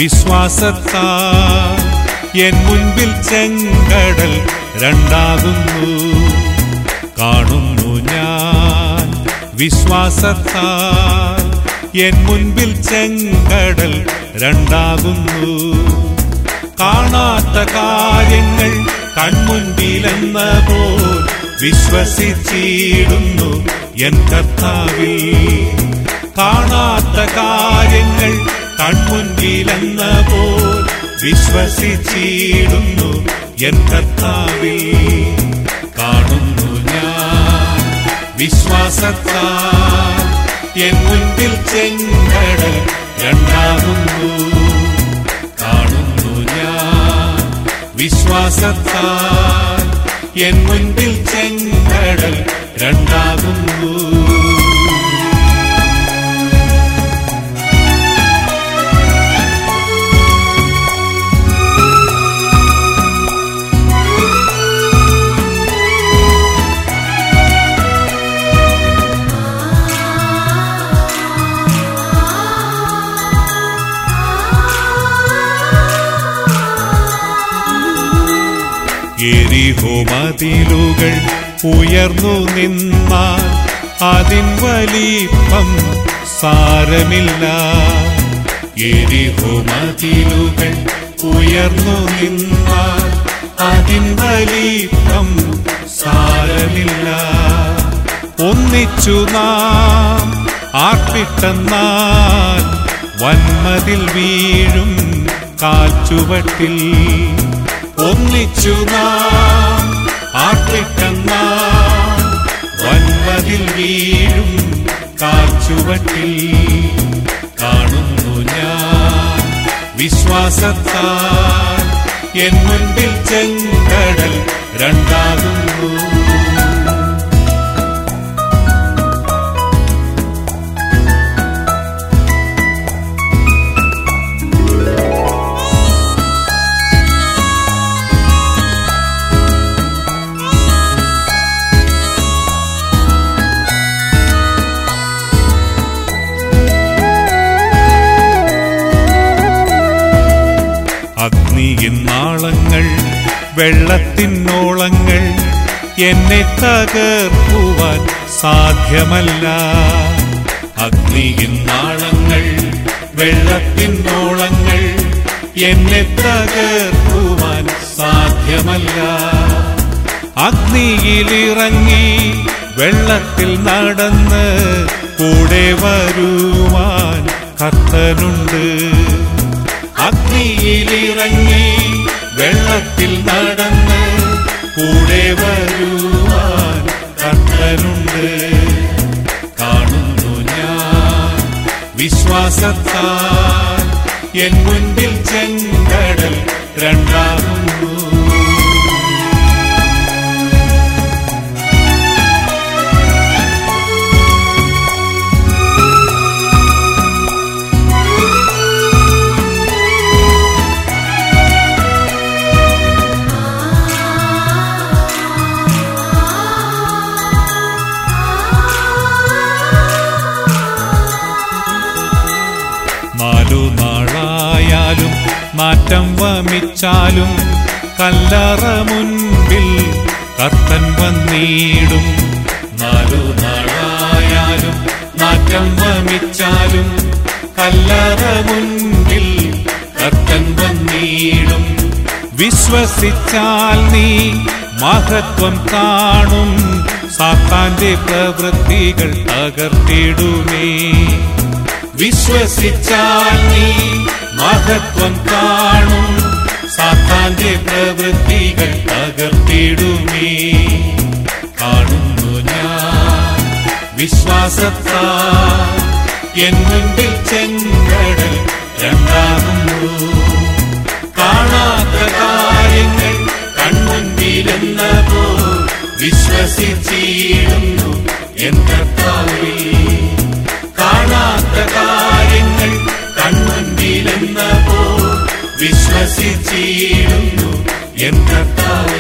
വിശ്വാസത്താൽ എൻ മുൻപിൽ ചെങ്കടൽ രണ്ടാകുന്നു കാണുന്നു ഞാൻ വിശ്വാസത്താൽ എൻ മുൻപിൽ ചെങ്കടൽ രണ്ടാകുന്നു കാണാത്ത കാര്യങ്ങൾ കൺമുൻപിലെന്ന പോൽ വിശ്വസിച്ചിടുന്നു എൻ കർത്താവിൽ കാണാത്ത കാര്യങ്ങൾ കൺമുൻപിലെന്ന പോൽ വിശ്വസിച്ചിടുന്നു എൻ കർത്താവിൽ കാണുന്നു ഞാൻ വിശ്വാസത്താൽ എൻ മുൻപിൽ ചെങ്കടൽ രണ്ടാകുന്നു കാണുന്നു ഞാൻ വിശ്വാസത്താൽ എൻ മുൻപിൽ ചെങ്കടൽ രണ്ടാകുന്നു എരിഹോ മതിലുകൾ ഉയർന്നു നിന്നാൽ അതിൻ വലിപ്പം സാരമില്ല എരിഹോ മതിലുകൾ ഉയർന്നു നിന്നാൽ അതിൻ വലിപ്പം സാരമില്ല ഒന്നിച്ചു നാം ആർപ്പിട്ടെന്നാൽ വന്മതിൽ വീഴും കാൽച്ചുവട്ടിൽ ഒന്നിച്ചു നാം ആർപ്പിട്ടെന്നാൽ വൻമതിൽ വീഴും കാൽച്ചുവട്ടിൽ കാണുന്നു ഞാൻ വിശ്വാസത്താൽ എൻ മുൻപിൽ ചെങ്കടൽ രണ്ടാകുന്നു അഗ്നിയിൻ നാളങ്ങൾ വെള്ളത്തിനോളങ്ങൾ എന്നെ തകർക്കുവാൻ സാധ്യമല്ല അഗ്നിയിൻ നാളങ്ങൾ വെള്ളത്തിനോളങ്ങൾ എന്നെ തകർക്കുവാൻ സാധ്യമല്ല അഗ്നിയിലിറങ്ങി വെള്ളത്തിൽ നടന്ന് കൂടെ വരുവാൻ കർത്തനുണ്ട് അഗ്നിയിലിറങ്ങി വെള്ളത്തിൽ നടന്ന് കൂടെ വരുവാൻ കർത്തനുണ്ട് കാണുന്നു ഞാൻ വിശ്വാസത്താൽ എൻ മുൻപിൽ ചെങ്കടൽ രണ്ടാകുന്നു നാലു നാളായാലും നാറ്റം വമിച്ചാലും കല്ലറ മുൻപിൽ കർത്തൻ വന്നിടും നാലു നാളായാലും നാറ്റം വമിച്ചാലും കല്ലറ മുൻപിൽ കർത്തൻ വന്നിടും വിശ്വസിച്ചാൽ നീ മഹത്വം കാണും സാത്താന്റെ പ്രവൃത്തികൾ തകർത്തിടുമേ വിശ്വസിച്ചാൽ നീ മഹത്വം കാണും സാത്താന്റെ പ്രവൃത്തികൾ തകർത്തിടുമേ കാണുന്നു ഞാൻ വിശ്വാസത്താൽ എൻ മുൻപിൽ ചെങ്കടൽ രണ്ടാകുന്നു കാണാത്ത കാര്യങ്ങൾ കൺമുൻപിലെന്ന പോ വിശ്വസിച്ചിടുന്നു എൻ കർത്താവിൽ കാണാത്ത കാര്യങ്ങൾ കൺമുൻപിലെന്ന പോ വിശ്വസിച്ചിടുന്നു എൻ കർത്താവിൽ